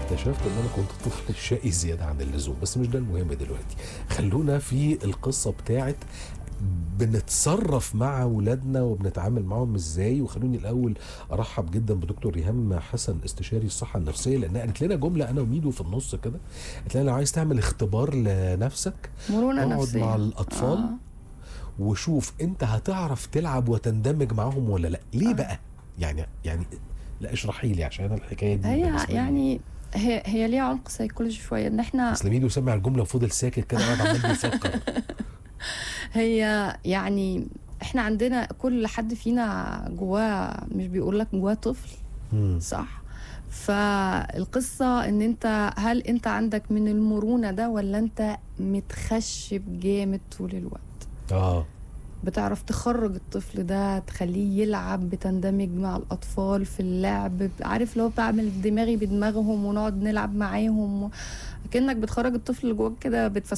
اكتشفت ان انا كنت طفل شقي زياده عن اللزوم بس مش ده المهم دلوقتي خلونا في القصه بتاعت بنتصرف مع ولادنا وبنتعامل معاهم ازاي وخلوني الاول ارحب جدا بدكتور ريهام حسن استشاري الصحه النفسيه لانها قالت لنا جمله انا وميدو في النص كده قالت لنا لو عايز تعمل اختبار لنفسك مرونه اقعد نفسيه مع الاطفال آه. وشوف انت هتعرف تلعب وتندمج معاهم ولا لا ليه آه. بقى يعني يعني لا اشرحي لي عشان انا الحكايه دي هي بالنسبة لي- يعني هي هي ليها عمق سيكولوجي شويه ان احنا اصل ميدو سمع الجمله وفضل ساكت كده قاعد عمال بيفكر هي يعني احنا عندنا كل حد فينا جواه مش بيقول لك جواه طفل مم. صح فالقصة ان انت هل انت عندك من المرونة ده ولا انت متخشب جامد طول الوقت اه بتعرف تخرج الطفل ده تخليه يلعب بتندمج مع الأطفال في اللعب عارف لو بعمل دماغي بدماغهم ونقعد نلعب معاهم كأنك بتخرج الطفل اللي جواك كده بتفسح